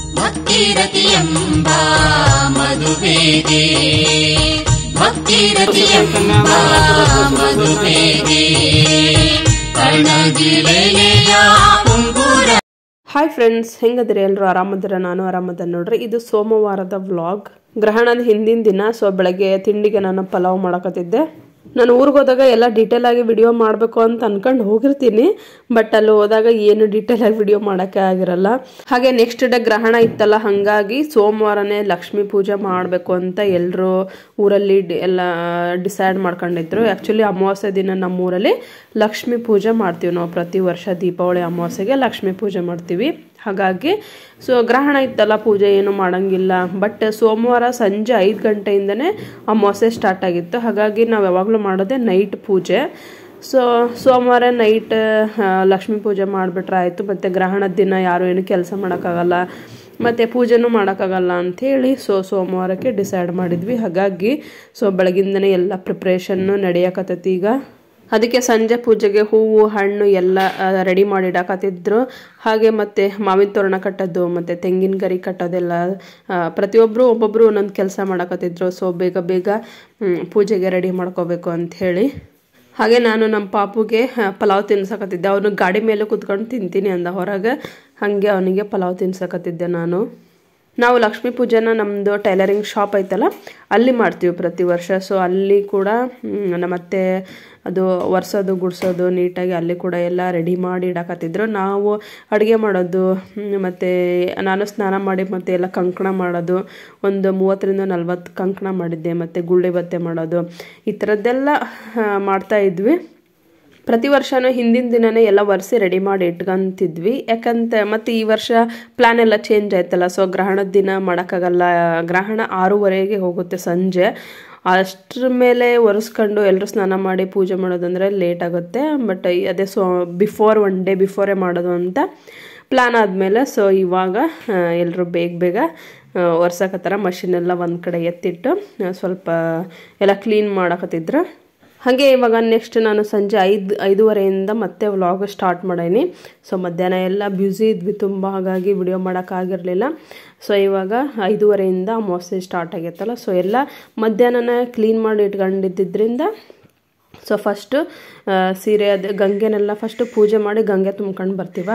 ಭಕ್ತಿರತಿಯೆಂಬ ಮಧುವೇಗೆ ಭಕ್ತಿರತಿಯೆಂಬ ಮಧುವೇಗೆ ಕರ್ಣಗಿಳೆಯ ಉಂಗುರ hi friends ಹೆಂಗದಿರಿ ಎಲ್ಲರೂ ಆರಾಮದಿರ ನಾನು ಆರಾಮದ ನೋಡ್ರಿ ಇದು ಸೋಮವಾರದ ವ್ಲಾಗ್ ಗ್ರಹಣದ ಹಿಂದಿನ ದಿನ ಸೊ ಬೆಳಗ್ಗೆ ತಿಂಡಿಗೆ ನಾನು ಪಲಾವ್ ಮಾಡಕತ್ತಿದ್ದೆ ನಾನು ಊರಿಗೆ ಹೋದಾಗ ಎಲ್ಲ ಡೀಟೇಲ್ ಆಗಿ ವಿಡಿಯೋ ಮಾಡಬೇಕು ಅಂತ ಅನ್ಕೊಂಡು ಹೋಗಿರ್ತೀನಿ ಬಟ್ ಅಲ್ಲಿ ಹೋದಾಗ ಏನು ಡೀಟೇಲ್ ಆಗಿ ವಿಡಿಯೋ ಮಾಡೋಕ್ಕೆ ಆಗಿರಲ್ಲ ಹಾಗೆ ನೆಕ್ಸ್ಟ್ ಡೇ ಗ್ರಹಣ ಇತ್ತಲ್ಲ ಹಾಗಾಗಿ ಸೋಮವಾರನೇ ಲಕ್ಷ್ಮೀ ಪೂಜೆ ಮಾಡಬೇಕು ಅಂತ ಎಲ್ಲರೂ ಊರಲ್ಲಿ ಡಿ- ಎಲ್ಲ ಡಿಸೈಡ್ ಮಾಡ್ಕೊಂಡಿದ್ರು ಆ್ಯಕ್ಚುಲಿ ಅಮಾವಾಸ್ಯೆ ದಿನ ನಮ್ಮೂರಲ್ಲಿ ಲಕ್ಷ್ಮೀ ಪೂಜೆ ಮಾಡ್ತೀವಿ ನಾವು ಪ್ರತಿ ವರ್ಷ ದೀಪಾವಳಿ ಅಮಾವಾಸ್ಯೆಗೆ ಲಕ್ಷ್ಮೀ ಪೂಜೆ ಮಾಡ್ತೀವಿ ಹಾಗಾಗಿ ಸೊ ಗ್ರಹಣ ಇತ್ತಲ್ಲ ಪೂಜೆ ಏನು ಮಾಡಂಗಿಲ್ಲ ಬಟ್ ಸೋಮವಾರ ಸಂಜೆ ಐದು ಗಂಟೆಯಿಂದನೇ ಅಮಾವಾಸ್ಯೆ ಸ್ಟಾರ್ಟ್ ಆಗಿತ್ತು ಹಾಗಾಗಿ ನಾವು ಯಾವಾಗಲೂ ಮಾಡೋದೇ ನೈಟ್ ಪೂಜೆ ಸೊ ಸೋಮವಾರ ನೈಟ್ ಲಕ್ಷ್ಮೀ ಪೂಜೆ ಮಾಡಿಬಿಟ್ರೆ ಆಯಿತು ಮತ್ತು ಗ್ರಹಣದ ದಿನ ಯಾರು ಏನು ಕೆಲಸ ಮಾಡೋಕ್ಕಾಗಲ್ಲ ಮತ್ತು ಪೂಜೆನೂ ಮಾಡೋಕ್ಕಾಗಲ್ಲ ಅಂಥೇಳಿ ಸೊ ಸೋಮವಾರಕ್ಕೆ ಡಿಸೈಡ್ ಮಾಡಿದ್ವಿ ಹಾಗಾಗಿ ಸೊ ಬೆಳಗಿಂದನೇ ಎಲ್ಲ ಪ್ರಿಪ್ರೇಷನ್ನು ನಡೆಯಕತ್ತೈತಿ ಈಗ ಅದಕ್ಕೆ ಸಂಜೆ ಪೂಜೆಗೆ ಹೂವು ಹಣ್ಣು ಎಲ್ಲ ರೆಡಿ ಮಾಡಿ ಇಡಾಕತ್ತಿದ್ರು ಹಾಗೆ ಮತ್ತು ಮಾವಿನ ತೋರಣ ಕಟ್ಟೋದು ಮತ್ತು ತೆಂಗಿನ ಗರಿ ಕಟ್ಟೋದೆಲ್ಲ ಪ್ರತಿಯೊಬ್ಬರು ಒಬ್ಬೊಬ್ಬರು ಒಂದೊಂದು ಕೆಲಸ ಮಾಡಕತ್ತಿದ್ರು ಸೊ ಬೇಗ ಬೇಗ ಹ್ಮ್, ಪೂಜೆಗೆ ರೆಡಿ ಮಾಡ್ಕೋಬೇಕು ಅಂತ ಹೇಳಿ ಹಾಗೆ ನಾನು ನಮ್ಮ ಪಾಪುಗೆ ಆ, ಪಲಾವ್ ತಿನ್ಸಕತ್ತಿದ್ದೆ ಅವನು ಗಾಡಿ ಮೇಲೆ ಕುತ್ಕೊಂಡು ತಿಂತೀನಿ ಅಂದ ಹೊರಗೆ ಹಾಗೆ ಅವನಿಗೆ ಪಲಾವ್ ತಿನ್ಸಕತ್ತಿದ್ದೆ ನಾನು ನಾವು ಲಕ್ಷ್ಮೀ ಪೂಜೆನ ನಮ್ಮದು ಟೈಲರಿಂಗ್ ಶಾಪ್ ಐತಲ್ಲ ಅಲ್ಲಿ ಮಾಡ್ತೀವಿ ಪ್ರತಿ ವರ್ಷ ಸೊ ಅಲ್ಲಿ ಕೂಡ ಮ್, ನಮ್ಮತ್ತೆ ಅದು ಒರೆಸೋದು ಗುಡಿಸೋದು ನೀಟಾಗಿ ಅಲ್ಲಿ ಕೂಡ ಎಲ್ಲ ರೆಡಿ ಮಾಡಿ ಇಡಕತ್ತಿದ್ರು ನಾವು ಅಡುಗೆ ಮಾಡೋದು ಮ್, ಮತ್ತು ನಾನು ಸ್ನಾನ ಮಾಡಿ ಮತ್ತು ಎಲ್ಲ ಕಂಕಣ ಮಾಡೋದು ಒಂದು ಮೂವತ್ತರಿಂದ ನಲ್ವತ್ತು ಕಂಕಣ ಮಾಡಿದ್ದೆ ಮತ್ತು ಗುಳ್ಳೆ ಬತ್ತೆ ಮಾಡೋದು ಈ ಥರದ್ದೆಲ್ಲ ಆ, ಮಾಡ್ತಾ ಇದ್ವಿ ಪ್ರತಿ ವರ್ಷನೂ ಹಿಂದಿನ ದಿನನೇ ಎಲ್ಲ ಒರೆಸಿ ರೆಡಿ ಮಾಡಿ ಇಟ್ಕೊಂತಿದ್ವಿ ಯಾಕಂತ ಮತ್ತು ಈ ವರ್ಷ ಪ್ಲ್ಯಾನ್ ಎಲ್ಲ ಚೇಂಜ್ ಆಯ್ತಲ್ಲ ಸೊ ಗ್ರಹಣದ ದಿನ ಮಾಡೋಕ್ಕಾಗಲ್ಲ ಗ್ರಹಣ ಆರೂವರೆಗೆ ಹೋಗುತ್ತೆ ಸಂಜೆ ಅಷ್ಟ್ರ ಮೇಲೆ ಒರೆಸ್ಕೊಂಡು ಎಲ್ಲರೂ ಸ್ನಾನ ಮಾಡಿ ಪೂಜೆ ಮಾಡೋದಂದರೆ ಲೇಟ್ ಆಗುತ್ತೆ ಬಟ್ ಅದೇ ಸೊ ಬಿಫೋರ್ ಒನ್ ಡೇ ಬಿಫೋರೇ ಮಾಡೋದು ಅಂತ ಪ್ಲ್ಯಾನ್ ಆದಮೇಲೆ ಸೊ ಇವಾಗ ಎಲ್ಲರೂ ಬೇಗ ಬೇಗ ಒರ್ಸಕತ್ತಾರ ಮಷಿನೆಲ್ಲ ಒಂದು ಕಡೆ ಎತ್ತಿಟ್ಟು ಆ, ಸ್ವಲ್ಪ ಎಲ್ಲ ಕ್ಲೀನ್ ಮಾಡಕತ್ತಿದ್ರು ಹಾಗೆ ಇವಾಗ ನೆಕ್ಸ್ಟ್ ನಾನು ಸಂಜೆ ಐದು ಐದೂವರೆಯಿಂದ ಮತ್ತೆ ವ್ಲಾಗ್ ಸ್ಟಾರ್ಟ್ ಮಾಡೀನಿ ಸೊ ಮಧ್ಯಾಹ್ನ ಎಲ್ಲ ಬ್ಯುಸಿ ಇದ್ವಿ ತುಂಬ ಹಾಗಾಗಿ ವಿಡಿಯೋ ಮಾಡೋಕ್ಕಾಗಿರಲಿಲ್ಲ ಸೊ ಇವಾಗ ಐದೂವರೆಯಿಂದ ಅಮಾವಾಸ್ಯೆ ಸ್ಟಾರ್ಟ್ ಆಗೈತಲ್ಲ ಸೊ ಎಲ್ಲ ಮಧ್ಯಾಹ್ನನ ಕ್ಲೀನ್ ಮಾಡಿ ಇಟ್ಕೊಂಡಿದ್ದರಿಂದ ಸೊ ಫಸ್ಟು ಸೀರೆ ಅದು ಗಂಗೆನೆಲ್ಲ ಫಸ್ಟು ಪೂಜೆ ಮಾಡಿ ಗಂಗೆ ತುಂಬ್ಕೊಂಡು ಬರ್ತೀವ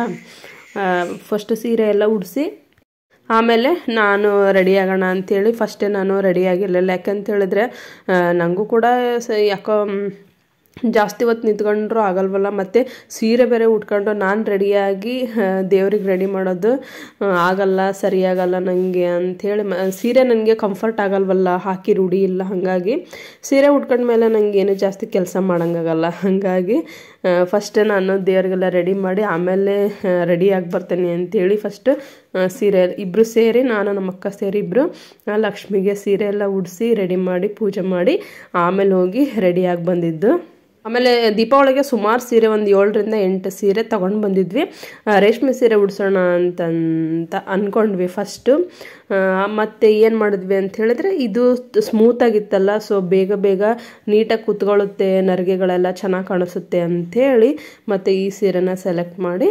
ಫಸ್ಟ್ ಸೀರೆ ಎಲ್ಲ ಉಡಿಸಿ ಆಮೇಲೆ ನಾನು ರೆಡಿ ಆಗೋಣ ಅಂಥೇಳಿ ಫಸ್ಟೇ ನಾನು ರೆಡಿ ಆಗಿರಲಿಲ್ಲ ಯಾಕಂತ ಹೇಳಿದ್ರೆ ಆ, ನನಗೂ ಕೂಡ ಸ ಯಾಕೋ ಮ್, ಜಾಸ್ತಿ ಹೊತ್ತು ನಿಂತ್ಕೊಂಡ್ರು ಆಗಲ್ವಲ್ಲ ಮತ್ತು ಸೀರೆ ಬೇರೆ ಉಟ್ಕೊಂಡು ನಾನು ರೆಡಿಯಾಗಿ ದೇವ್ರಿಗೆ ರೆಡಿ ಮಾಡೋದು ಆ, ಆಗಲ್ಲ ಸರಿಯಾಗಲ್ಲ ನನಗೆ ಅಂಥೇಳಿ ಮ ಸೀರೆ ನನಗೆ ಕಂಫರ್ಟ್ ಆಗಲ್ವಲ್ಲ ಹಾಕಿ ರೂಢಿ ಇಲ್ಲ ಹಾಗಾಗಿ ಸೀರೆ ಉಟ್ಕೊಂಡ್ಮೇಲೆ ನನಗೆ ಏನು ಜಾಸ್ತಿ ಕೆಲಸ ಮಾಡೋಂಗಾಗಲ್ಲ ಹಾಗಾಗಿ ಫಸ್ಟೇ ನಾನು ದೇವ್ರಿಗೆಲ್ಲ ರೆಡಿ ಮಾಡಿ ಆಮೇಲೆ ರೆಡಿ ಆಗಿ ಬರ್ತೇನೆ ಅಂತೇಳಿ ಫಸ್ಟ್ ಸೀರೆ ಇಬ್ಬರು ಸೇರಿ ನಾನು ನಮ್ಮ ಅಕ್ಕ ಸೇರಿ ಇಬ್ಬರು ಲಕ್ಷ್ಮಿಗೆ ಸೀರೆ ಎಲ್ಲ ಉಡಿಸಿ ರೆಡಿ ಮಾಡಿ ಪೂಜೆ ಮಾಡಿ ಆಮೇಲೆ ಹೋಗಿ ರೆಡಿಯಾಗಿ ಬಂದಿದ್ದು ಆಮೇಲೆ ದೀಪಾವಳಿಗೆ ಸುಮಾರು ಸೀರೆ ಒಂದು ಏಳರಿಂದ ಎಂಟು ಸೀರೆ ತೊಗೊಂಡು ಬಂದಿದ್ವಿ ಆ, ರೇಷ್ಮೆ ಸೀರೆ ಉಡ್ಸೋಣ ಅಂತಂತ ಅಂದ್ಕೊಂಡ್ವಿ ಫಸ್ಟು ಮತ್ತು ಏನು ಮಾಡಿದ್ವಿ ಅಂತ ಹೇಳಿದ್ರೆ ಇದು ಸ್ಮೂತಾಗಿತ್ತಲ್ಲ ಸೊ ಬೇಗ ಬೇಗ ನೀಟಾಗಿ ಕುತ್ಕೊಳ್ಳುತ್ತೆ ನರಿಗೆಗಳೆಲ್ಲ ಚೆನ್ನಾಗಿ ಕಾಣಿಸುತ್ತೆ ಅಂಥೇಳಿ ಮತ್ತು ಈ ಸೀರೆನ ಸೆಲೆಕ್ಟ್ ಮಾಡಿ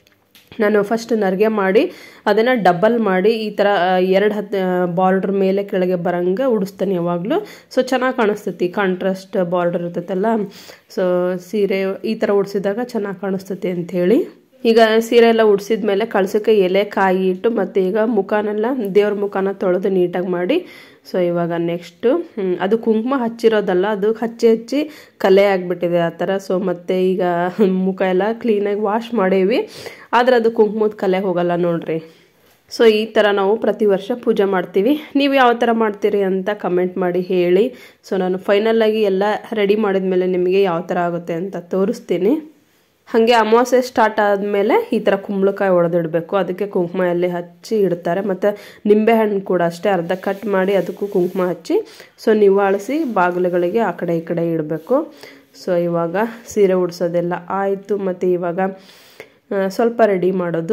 ನಾನು ಫಸ್ಟ್ ನರಿಗೆ ಮಾಡಿ ಅದನ್ನು ಡಬಲ್ ಮಾಡಿ ಈ ಥರ ಎರಡು ಹತ್ತು ಬಾರ್ಡ್ರ್ ಮೇಲೆ ಕೆಳಗೆ ಬರಂಗೆ ಉಡಿಸ್ತಾನೆ ಯಾವಾಗಲೂ ಸೊ ಚೆನ್ನಾಗಿ ಕಾಣಿಸ್ತೈತಿ ಕಾಂಟ್ರಾಸ್ಟ್ ಬಾರ್ಡರ್ ಇರ್ತೈತಲ್ಲ ಸೊ ಸೀರೆ ಈ ಥರ ಉಡಿಸಿದಾಗ ಚೆನ್ನಾಗಿ ಕಾಣಿಸ್ತೈತಿ ಅಂಥೇಳಿ ಈಗ ಸೀರೆ ಎಲ್ಲ ಉಡ್ಸಿದ ಮೇಲೆ ಕಳ್ಸೋಕ್ಕೆ ಎಲೆ ಕಾಯಿ ಇಟ್ಟು ಮತ್ತು ಈಗ ಮುಖನೆಲ್ಲ ದೇವ್ರ ಮುಖನ ತೊಳೆದು ನೀಟಾಗಿ ಮಾಡಿ ಸೊ ಇವಾಗ ನೆಕ್ಸ್ಟು ಅದು ಕುಂಕುಮ ಹಚ್ಚಿರೋದಲ್ಲ ಅದು ಹಚ್ಚಿ ಹಚ್ಚಿ ಕಲೆ ಆಗಿಬಿಟ್ಟಿದೆ ಆ ಥರ ಸೊ ಮತ್ತೆ ಈಗ ಮುಖ ಎಲ್ಲ ಕ್ಲೀನಾಗಿ ವಾಶ್ ಮಾಡೇವಿ ಆದರೆ ಅದು ಕುಂಕುಮದ ಕಲೆ ಹೋಗಲ್ಲ ನೋಡ್ರಿ ಸೊ ಈ ಥರ ನಾವು ಪ್ರತಿ ವರ್ಷ ಪೂಜೆ ಮಾಡ್ತೀವಿ ನೀವು ಯಾವ ಥರ ಮಾಡ್ತೀರಿ ಅಂತ ಕಮೆಂಟ್ ಮಾಡಿ ಹೇಳಿ ಸೊ ನಾನು ಫೈನಲಾಗಿ ಎಲ್ಲ ರೆಡಿ ಮಾಡಿದ್ಮೇಲೆ ನಿಮಗೆ ಯಾವ ಥರ ಆಗುತ್ತೆ ಅಂತ ತೋರಿಸ್ತೀನಿ ಹಾಗೆ ಅಮಾವಾಸ್ಯೆ ಸ್ಟಾರ್ಟ್ ಆದಮೇಲೆ ಈ ಥರ ಕುಂಬಳಕಾಯಿ ಒಡೆದಿಡಬೇಕು ಅದಕ್ಕೆ ಕುಂಕುಮ ಎಲ್ಲಿ ಹಚ್ಚಿ ಇಡ್ತಾರೆ ಮತ್ತು ನಿಂಬೆಹಣ್ಣು ಕೂಡ ಅಷ್ಟೇ ಅರ್ಧ ಕಟ್ ಮಾಡಿ ಅದಕ್ಕೂ ಕುಂಕುಮ ಹಚ್ಚಿ ಸೊ ನಿವಾಳಿಸಿ ಬಾಗಿಲುಗಳಿಗೆ ಆ ಕಡೆ ಈ ಕಡೆ ಇಡಬೇಕು ಸೊ ಇವಾಗ ಸೀರೆ ಉಡ್ಸೋದೆಲ್ಲ ಆಯಿತು ಮತ್ತು ಇವಾಗ ಆ, ಸ್ವಲ್ಪ ರೆಡಿ ಮಾಡೋದು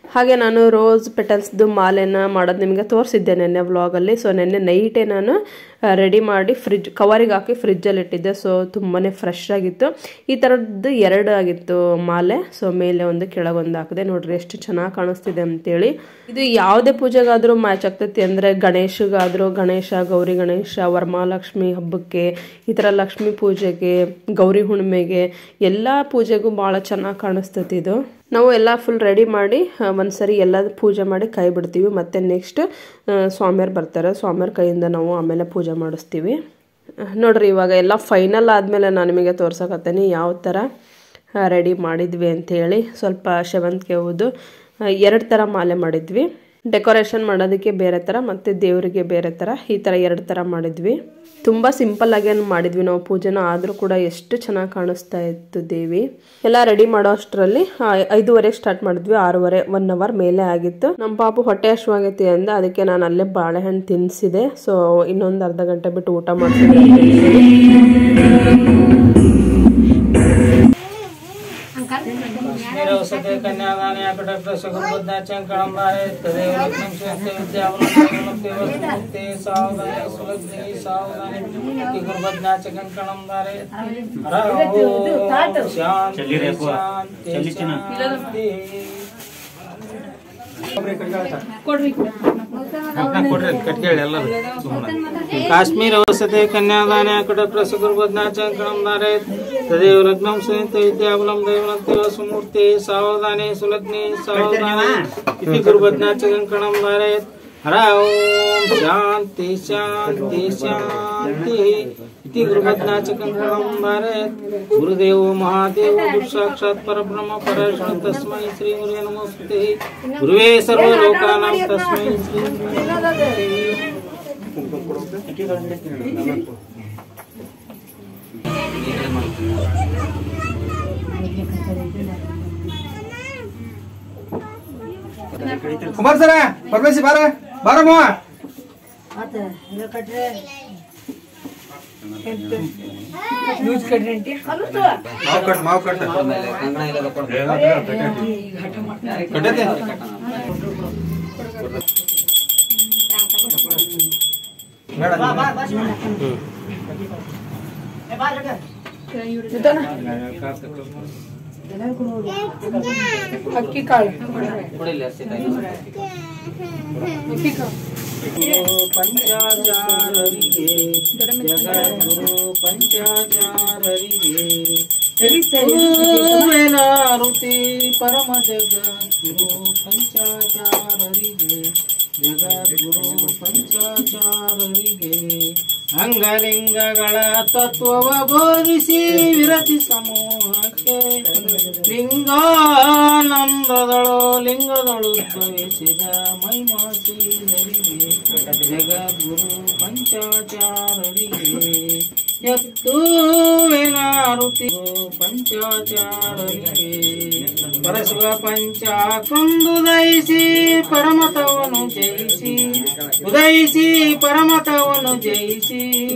ಹಾಗೆ ನಾನು ರೋಸ್ ಪೆಟಲ್ಸ್ದು ಮಾಲೆನ ಮಾಡೋದು ನಿಮಗೆ ತೋರಿಸಿದ್ದೆ ನೆನ್ನೆ ವ್ಲಾಗಲ್ಲಿ ಸೊ ನೆನ್ನೆ ನೈಟೇ ನಾನು ರೆಡಿ ಮಾಡಿ ಫ್ರಿಜ್ ಕವರಿಗೆ ಹಾಕಿ ಫ್ರಿಜ್ಜಲ್ಲಿ ಇಟ್ಟಿದ್ದೆ ಸೊ ತುಂಬಾ ಫ್ರೆಶ್ ಆಗಿತ್ತು ಈ ಥರದ್ದು ಎರಡು ಆಗಿತ್ತು ಮಾಲೆ ಸೊ ಮೇಲೆ ಒಂದು ಕೆಳಗೊಂದು ಹಾಕಿದೆ ನೋಡ್ರಿ ಎಷ್ಟು ಚೆನ್ನಾಗಿ ಕಾಣಿಸ್ತಿದೆ ಅಂತೇಳಿ ಇದು ಯಾವುದೇ ಪೂಜೆಗಾದರೂ ಮ್ಯಾಚ್ ಆಗ್ತೈತಿ ಅಂದರೆ ಗಣೇಶಗಾದರೂ ಗಣೇಶ ಗೌರಿ ಗಣೇಶ ವರಮಹಾಲಕ್ಷ್ಮಿ ಹಬ್ಬಕ್ಕೆ ಈ ಥರ ಲಕ್ಷ್ಮೀ ಪೂಜೆಗೆ ಗೌರಿ ಹುಣ್ಣಿಮೆಗೆ ಎಲ್ಲ ಪೂಜೆಗೂ ಭಾಳ ಚೆನ್ನಾಗಿ ಕಾಣಿಸ್ತೈತಿ ಇದು ನಾವು ಎಲ್ಲ ಫುಲ್ ರೆಡಿ ಮಾಡಿ ಆ, ಒಂದ್ಸರಿ ಎಲ್ಲ ಪೂಜೆ ಮಾಡಿ ಕೈ ಬಿಡ್ತೀವಿ ಮತ್ತು ನೆಕ್ಸ್ಟ್ ಸ್ವಾಮಿಯರು ಬರ್ತಾರೆ ಸ್ವಾಮಿಯರ ಕೈಯಿಂದ ನಾವು ಆಮೇಲೆ ಪೂಜೆ ಮಾಡಿಸ್ತೀವಿ ಆ, ನೋಡ್ರಿ ಇವಾಗ ಎಲ್ಲ ಫೈನಲ್ ಆದಮೇಲೆ ನಾನು ನಿಮಗೆ ತೋರ್ಸಕತ್ತೀನಿ ಯಾವ ಥರ ರೆಡಿ ಮಾಡಿದ್ವಿ ಅಂಥೇಳಿ ಸ್ವಲ್ಪ ಸೇವಂತಿಗೆ ಹೂದು ಎರಡು ಥರ ಮಾಲೆ ಮಾಡಿದ್ವಿ ಡೆಕೋರೇಷನ್ ಮಾಡೋದಕ್ಕೆ ಬೇರೆ ಥರ ಮತ್ತು ದೇವರಿಗೆ ಬೇರೆ ಥರ ಈ ಥರ ಎರಡು ಥರ ಮಾಡಿದ್ವಿ ತುಂಬ ಸಿಂಪಲ್ ಆಗಿ ಮಾಡಿದ್ವಿ ನಾವು ಪೂಜೆನ ಆದರೂ ಕೂಡ ಎಷ್ಟು ಚೆನ್ನಾಗಿ ಕಾಣಿಸ್ತಾ ಇತ್ತು ದೇವಿ ಎಲ್ಲ ರೆಡಿ ಮಾಡೋ ಅಷ್ಟರಲ್ಲಿ ಐದೂವರೆಗೆ ಸ್ಟಾರ್ಟ್ ಮಾಡಿದ್ವಿ ಆರೂವರೆ ಒನ್ ಅವರ್ ಮೇಲೆ ಆಗಿತ್ತು ನಮ್ಮ ಪಾಪು ಹೊಟ್ಟೆ ಹಶ್ವಾಗೈತಿ ಅಂದ ಅದಕ್ಕೆ ನಾನು ಅಲ್ಲೇ ಬಾಳೆಹಣ್ಣು ತಿನ್ನಿಸಿದೆ ಸೊ ಇನ್ನೊಂದು ಅರ್ಧ ಗಂಟೆ ಬಿಟ್ಟು ಊಟ ಮಾಡ್ತಿದ್ದೆ ಅಂತ ಹೇಳಿ. निरवसते कन्यादाने अकटप्रसगुर्बुद्धाचं कळंबारे तदेव लग्नं श्वेते विद्यावलंबते वसुमते सावधाने सुलग्ने सावधाने इति गुर्बुद्धाचं कणंबारे हर शांति शांति शांति ಕಾಶ್ಮೀರ ವಸತೆ ಕನ್ಯಾದಾನೆ ಅಕಟ ಪ್ರಸಗುರ್ಬದ್ನಾಚಂಕಣಂದಾರೆ ತದೇವ ಲಗ್ನಂ ಸುನಿತ ವಿದ್ಯಾಬಲಂ ದೈವನಂತೆ ಸುಮೂರ್ತಿ ಸಾವಧಾನೆ ಸುಲಗ್ನಿ ಸಾವಧಾನೆ ಇತಿ ಗುರುಬದ್ನಾಚಂಕಣಂದಾರೆ ಹರ ಓಂ ಶಾಂತಿ ಶಾಂತಿ ಶಾಂತಿ ಇತಿ ಗುರುಬದ್ನಾಚಕಂಕಣಂದಾರೆ ಗುರುದೇವೋ ಮಹಾದೇವ ಗುರು ಸಾಕ್ಷಾತ್ ಪರಬ್ರಹ್ಮ ಪರಶುಣ ತಸ್ಮೈ ಶ್ರೀ ಗುರುವೇ ನಮೋಸ್ತುತೆ ಗುರುವೇ ಸರ್ವಲೋಕಾನಾಂ ತಸ್ಮೈ ಶ್ರೀ ಗುರುವೇ ನಮೋಸ್ತುತೆ. ಕುಮಾರ್ ಸರ ಪರಮೇಶಿ ಬಾರ ಬಾರಮ್ಮ ಮಾವು ಕಟ್ ಮಾವು ಕಟ್ ಕಟ್ಟೈತೆ ಬೇಡ ಅಕ್ಕಿ ಕಾಳು ಪಂಚಾಚಾರರಿಗೆ ಜಗದ್ಗುರು ಪಂಚಾಚಾರರಿಗೆ ವೇಲಾರುತಿ ಪರಮ ಜಗದ್ಗುರು ಪಂಚಾಚಾರರಿಗೆ ಜಗದ್ಗುರು ಪಂಚಾಚಾರರಿಗೆ ಅಂಗಲಿಂಗಗಳ ತತ್ವವ ಬೋಧಿಸಿ ವಿರತಿ ಸಮೂಹಕ್ಕೆ ಲಿಂಗಾನಂದದಳು ಲಿಂಗದಳು ಉದ್ಭವಿಸಿದ ಮೈಮಾಸೀನರಿಗೆ ಜಗದ್ಗುರು ಪಂಚಾಚಾರರಿಗೆ ಎತ್ತು ವೇಲಾರುತಿ ಪಂಚಾಚಾರರಿಗೆ ಪರಶಿವ ಪಂಚಾಕೊಂದು ದಯಿಸಿ ಪರಮತವನ್ನು ಜಯಿಸಿ ಉದಯಿಸಿ ಪರಮತವನ್ನು ಜಯಿಸಿ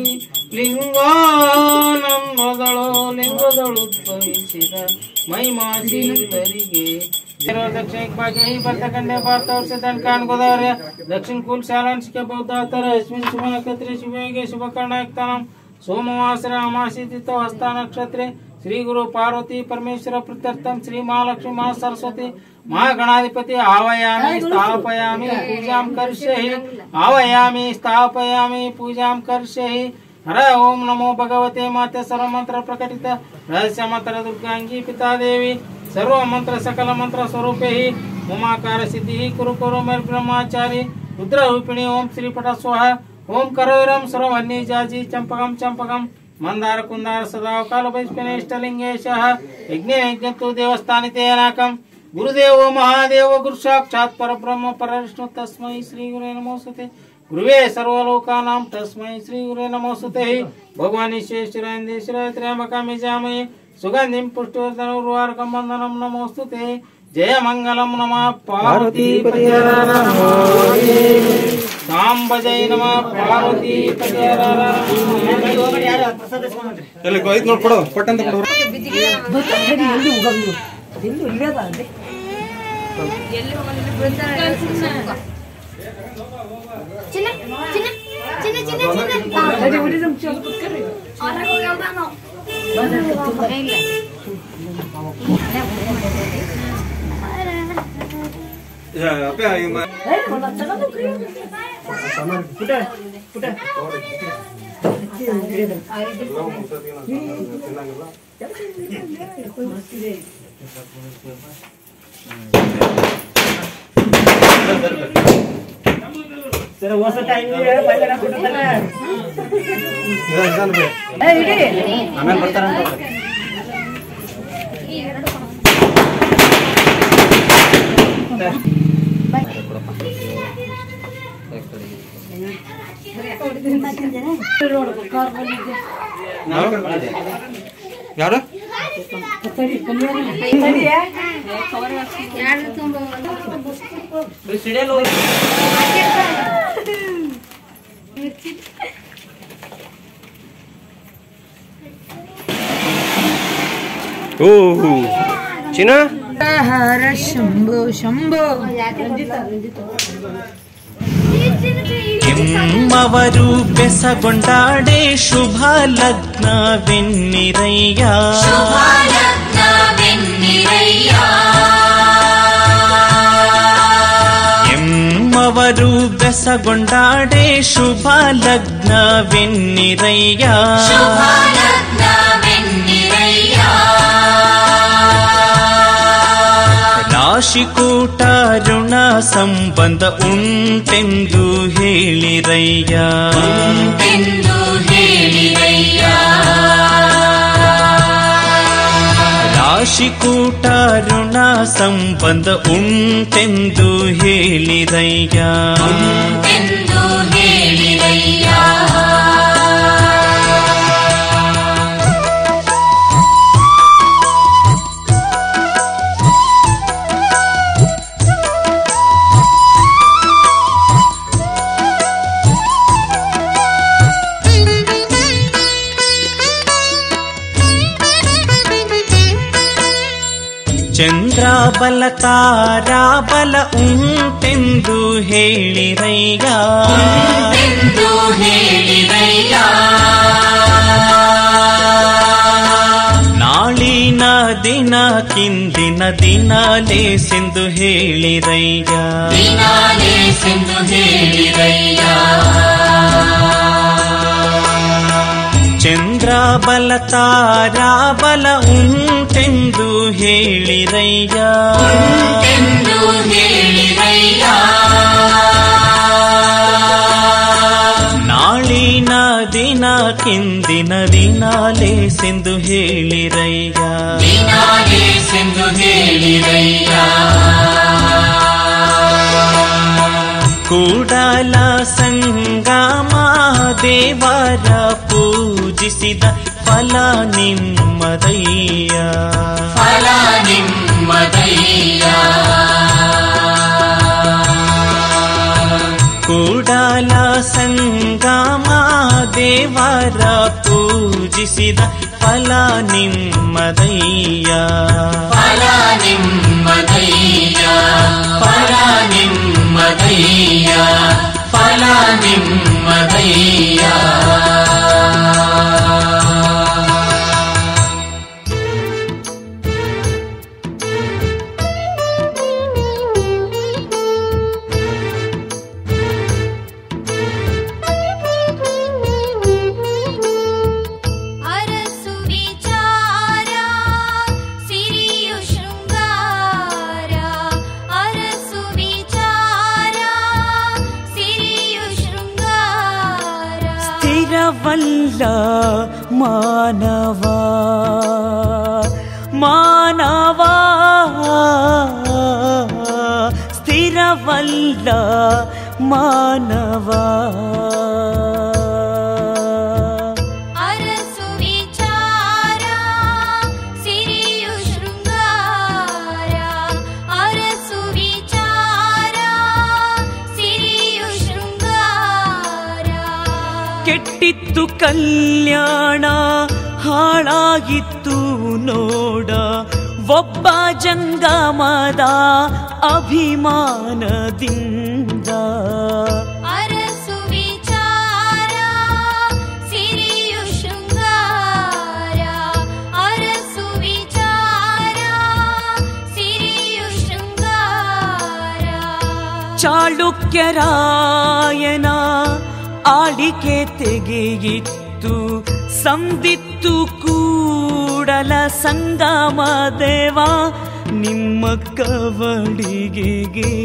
ಲಿಂಗಾನಂದದಳು ಲಿಂಗದಳು ಉದ್ಭವಿಸಿದ ಮೈಮಾಸೀಲರಿಗೆ दक्षिण भागे ही भरतखंडे भारत और से धन कान गोदावरी दक्षिण कुल शालन के बौद्धातर अस्मिन शुभ नक्षत्रे शुभयोगे शुभ कर्णायक्तानाम सोमवासरे अमासी तिथो हस्ता नक्षत्रे श्री गुरु पार्वती परमेश्वर प्रत्यर्थम श्री महालक्ष्मी महासरस्वती महागणाधिपति आवायामि स्थापयामि पूजां करिष्ये आवायामि स्थापयामि पूजां करिष्ये हर ओम नमो भगवते माते सर्वमंत्र प्रकटित रहस्य मंत्र दुर्गांगी पिता देवी सर्व मंत्र सकल मंत्र स्वरूपे ही उमाकार सिद्धि कुरु कुरु मेर ब्रह्मचारी रुद्र रूपिणी ओम श्री पट स्वाहा ओम करोरम सर्वन्नी जाजी चंपकम चंपकम ಮಂದಾರ ಕುಂದಾರ ಸದಾ ಕಾಲ ಬೈಸ್ಪನೆ ಇಷ್ಟಲಿಂಗೇಶ ಯಜ್ಞ ಯಜ್ಞತ್ತು ದೇವಸ್ಥಾನಿ ತೇನಾಕಂ ಗುರುದೇವೋ ಮಹಾದೇವ ಗುರು ಸಾಕ್ಷಾತ್ ಪರಬ್ರಹ್ಮ ಪರವಿಷ್ಣು ತಸ್ಮೈ ಶ್ರೀ ಗುರೇ ನಮೋಸ್ತುತೆ ಗುರುವೇ ಸರ್ವಲೋಕಾನಾಂ ತಸ್ಮೈ ಶ್ರೀ ಗುರೇ ನಮೋಸ್ತುತೆ ಭಗವಾನ್ ಈಶ್ವರೇಶ್ವರೇಂದ್ರೇಶ್ವರ ತ್ರ್ಯಂಬಕಾಮಿ ಜಾಮಯಿ ಸುಗಂಧಿಂ ಪುಷ್ಟಿವರ್ಧನ ಉರ್ವಾರಕಂ ವಂದನಂ ನಮೋಸ್ತುತೆ ಜಯ ಮಂಗಲಂ ನಮಃ ಪಾರ್ವತಿ ಸಾಂಬ ಜೈ ನಮಃ ಪಾರ್ವತಿ ಎಲ್ಲಿ ಐತ್ ನೋಡ್ಕೊಡು ಪಟ್ಟಂತ ಕೊಡು ಚಿನ್ನ ಚಿನ್ನ ಚಿನ್ನ ಚಿನ್ನ ಚಿನ್ನ ಅಪ್ಪ ಇಮ್ಮ ಆಮೇಲೆ ಬರ್ತಾರಂತ ಯಾರು ಓಹೋ ಚಿನ್ನ ಹರ ಶಂಭೋ ಶಂಭೋ ಎಮ್ಮವರು ಬೆಸಗೊಂಡಾಡೆ ಶುಭ ಲಗ್ನವೆನ್ನಿರಯ್ಯ ಶುಭಲಗ್ನವೆನ್ನಿರಯ್ಯ ಎಮ್ಮವರು ಬೆಸಗೊಂಡಾಡೆ ಶುಭ ಲಗ್ನವೆನ್ನಿರಯ್ಯ ಶುಭಲಗ್ನವೆನ್ನಿರಯ್ಯ ರಾಶಿಕೂಟ ಋಣ ಸಂಬಂಧ ಉಂಟೆಂದು ಹೇಳಿರಯ್ಯ ಎಂದು ಹೇಳಿರಯ್ಯ ರಾಶಿಕೂಟ ಋಣ ಸಂಬಂಧ ಉಂಟೆಂದು ಹೇಳಿರಯ್ಯ ಎಂದು ಹೇಳಿರಯ್ಯ ಚಂದ್ರ ಬಲ ತಾರಾ ಬಲ ಉಂಟೆಂದು ಹೇಳಿರಯ್ಯ ಎಂದು ಹೇಳಿರಯ್ಯ ನಾಳಿನ ದಿನ ಕಿಂದಿನ ದಿನ ಲೇಸೆಂದು ಹೇಳಿರಯ್ಯ ದಿನಾಲೇ ಸೆಂದು ಹೇಳಿರಯ್ಯ ಚಂದ್ರ ಬಲ ತಾರಾ ಬಲ ಉಂಟೆಂದು ಹೇಳಿರಯ್ಯ ಎಂದು ಹೇಳಿರಯ್ಯ ನಾಳಿನ ದಿನ ಕಿಂದಿನ ದಿನ ಲೇಸೆಂದು ಹೇಳಿರಯ್ಯ ದಿನಾಲೇ ಸೆಂದು ಹೇಳಿರಯ್ಯ ಕೂಡಲ ಸಂಗಮ ದೇವರ ಪೂಜಿಸಿದ ಫಲ ನಿಮ್ಮದಯ್ಯ ಫಲ ನಿಮ್ಮದಯ್ಯ ಕೂಡಲ ಸಂಗಮ ದೇವರ ಪೂಜಿಸಿದ ಫಲ ನಿಮ್ಮದಯ್ಯ ಫಲ ನಿಮ್ಮದಯ್ಯ ಫಲ ನಿಮ್ಮದಯ್ಯ ಫಲ ನಿಮ್ಮದಯ್ಯ ಅರಸು ವಿಚಾರ ಸಿರಿಯು ಶೃಂಗಾರ ಅರಸು ವಿಚಾರ ಸಿರಿಯು ಶೃಂಗಾರ ಸ್ಥಿರವಲ್ಲ ಮಾನವ ಮಾನವ ಸ್ಥಿರವಲ್ಲ ಮಾನವ ಅರಸು ವಿಚಾರ ಸಿರಿಯು ಶೃಂಗಾರ ಅರಸು ವಿಚಾರ ಸಿರಿಯು ಶೃಂಗಾರ ಕೆಟ್ಟಿತ್ತು ಕಲ್ಯಾಣ ಹಾಳಾಗಿತ್ತು ನೋಡ ಒಬ್ಬ ಜಂಗಮದ ಅಭಿಮಾನದಿಂದ ಅರಸು ವಿಚಾರ ಸಿರಿಯು ಶೃಂಗಾರ ಅರಸು ವಿಚಾರ ಸಿರಿಯು ಶೃಂಗಾರ ಚಾಳುಕ್ಯರಾಯನ ಆಳಿಕೆ ತೆಗೆಯಿತ್ತು ಸಂದಿತ್ತು ಕೂಡಲ ಸಂಗಮ ದೇವ ನಿಮ್ಮ ಕವಡಿಗೆಗೆ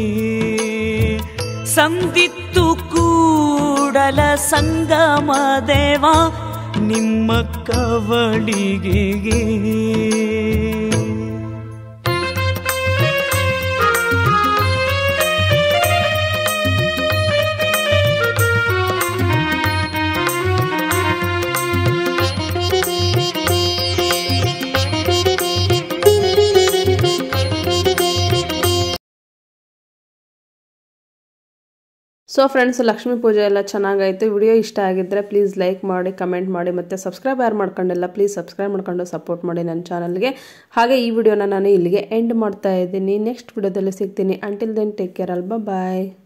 ಸಂದಿತ್ತು ಕೂಡಲ ಸಂಗಮ ದೇವ ನಿಮ್ಮ ಕವಡಿಗೆಗೆ ಸೊ ಫ್ರೆಂಡ್ಸ್ ಲಕ್ಷ್ಮೀ ಪೂಜೆ ಎಲ್ಲ ಚೆನ್ನಾಗಾಯಿತು ವಿಡಿಯೋ ಇಷ್ಟ ಆಗಿದ್ದರೆ ಪ್ಲೀಸ್ ಲೈಕ್ ಮಾಡಿ ಕಮೆಂಟ್ ಮಾಡಿ ಮತ್ತು ಸಬ್ಸ್ಕ್ರೈಬ್ ಯಾರು ಮಾಡ್ಕೊಂಡಿಲ್ಲ ಪ್ಲೀಸ್ ಸಬ್ಸ್ಕ್ರೈಬ್ ಮಾಡ್ಕೊಂಡು ಸಪೋರ್ಟ್ ಮಾಡಿ ನನ್ನ ಚಾನಲ್ಗೆ ಹಾಗೆ ಈ ವಿಡಿಯೋನ ನಾನು ಇಲ್ಲಿಗೆ ಎಂಡ್ ಮಾಡ್ತಾ ಇದ್ದೀನಿ ನೆಕ್ಸ್ಟ್ ವಿಡಿಯೋದಲ್ಲಿ ಸಿಗ್ತೀನಿ ಅಂಟಿಲ್ ದೆನ್ ಟೇಕ್ ಕೇರ್ ಅಲ್ಬಾ ಬಾಯ್